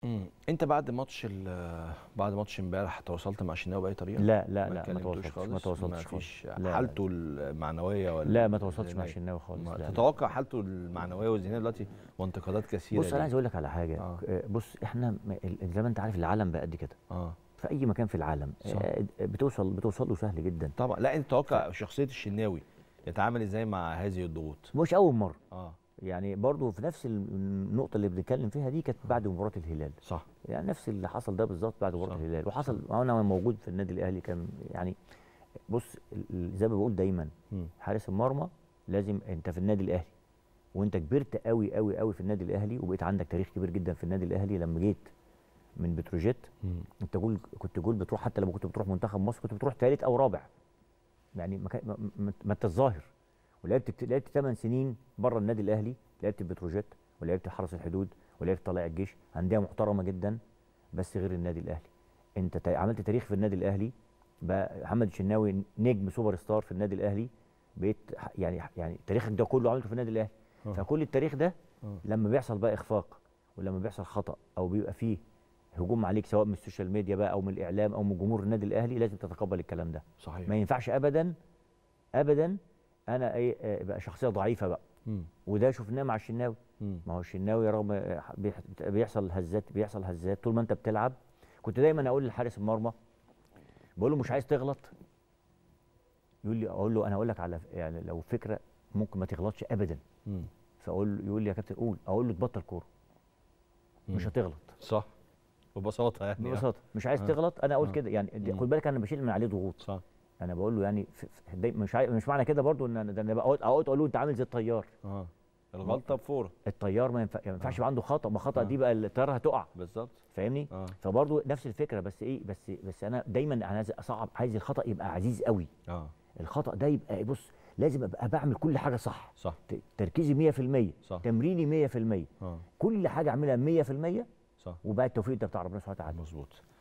مم. انت بعد ماتش ال- بعد ماتش امبارح تواصلت مع شناوي باي طريقه لا لا لا ما اتكلمتوش تواصلتش خالص؟ ما تواصلتش ما فيش خالص لا حالته المعنويه ولا لا ما تواصلتش مع الذهنية؟ الشناوي خالص ما لا لا. تتوقع حالته المعنويه والذهنيه دلوقتي وانتقادات كثيره بص انا ليه؟ عايز اقول لك على حاجه آه. آه. بص احنا م- ال- زي ما انت عارف العالم بقى قد كده اه في اي مكان في العالم صح. آه، بتوصل بتوصل له سهل جدا طبعا لا انت تتوقع شخصيه الشناوي يتعامل ازاي مع هذه الضغوط مش اول مره اه يعني برضو في نفس النقطه اللي بنتكلم فيها دي كانت بعد مباراه الهلال صح يعني نفس اللي حصل ده بالظبط بعد مباراه صح. الهلال وحصل وانا موجود في النادي الاهلي كان يعني بص ال- ال- زي ما بقول دايما مم. حارس المرمى لازم انت في النادي الاهلي وانت كبرت قوي قوي قوي في النادي الاهلي وبقيت عندك تاريخ كبير جدا في النادي الاهلي لما جيت من بتروجيت مم. انت جول كنت جول بتروح حتى لما كنت بتروح منتخب مصر كنت بتروح ثالث او رابع يعني ما, كان- ما, ما, ما انت الظاهر ولعبت كت- لعبت 8 سنين بره النادي الاهلي لعبت في بتروجيت ولعبت حرس الحدود ولعبت طلائع الجيش انديه محترمه جدا بس غير النادي الاهلي انت تا- عملت تاريخ في النادي الاهلي بقى محمد الشناوي نجم سوبر ستار في النادي الاهلي بقيت ح- يعني يعني تاريخك ده كله عملته في النادي الاهلي آه. فكل التاريخ ده آه. لما بيحصل بقى اخفاق ولما بيحصل خطا او بيبقى فيه هجوم عليك سواء من السوشيال ميديا بقى او من الاعلام او من جمهور النادي الاهلي لازم تتقبل الكلام ده صحيح ما ينفعش ابدا ابدا انا ايه آه، بقى شخصيه ضعيفه بقى مم. وده شفناه مع الشناوي مم. ما هو الشناوي رغم آه، بيح- بيحصل هزات بيحصل هزات طول ما انت بتلعب كنت دايما اقول لحارس المرمى بقول له مش عايز تغلط يقول لي اقول له انا اقول لك على يعني لو فكره ممكن ما تغلطش ابدا مم. فاقول له يقول لي يا كابتن قول اقول له تبطل كوره مش مم. هتغلط صح ببساطه يعني ببساطه مش عايز آه. تغلط انا اقول آه. كده يعني دي- مم. خد بالك انا بشيل من عليه ضغوط صح انا بقول له يعني في في دايما مش عاي... مش معنى كده برضو ان انا ده انا بقعد اقعد اقول له انت عامل زي الطيار اه الغلطه بفوره الطيار ما ينفع- ما ينفعش آه. يبقى عنده خطا ما خطا آه. دي بقى الطياره هتقع بالظبط فاهمني اه فبرضو نفس الفكره بس ايه بس بس انا دايما انا عايز اصعب عايز الخطا يبقى عزيز قوي اه الخطا ده يبقى بص لازم ابقى بعمل كل حاجه صح صح ت- تركيزي 100% صح. تمريني 100% اه كل حاجه اعملها 100% صح وبقى التوفيق ده بتاع ربنا سبحانه وتعالى مظبوط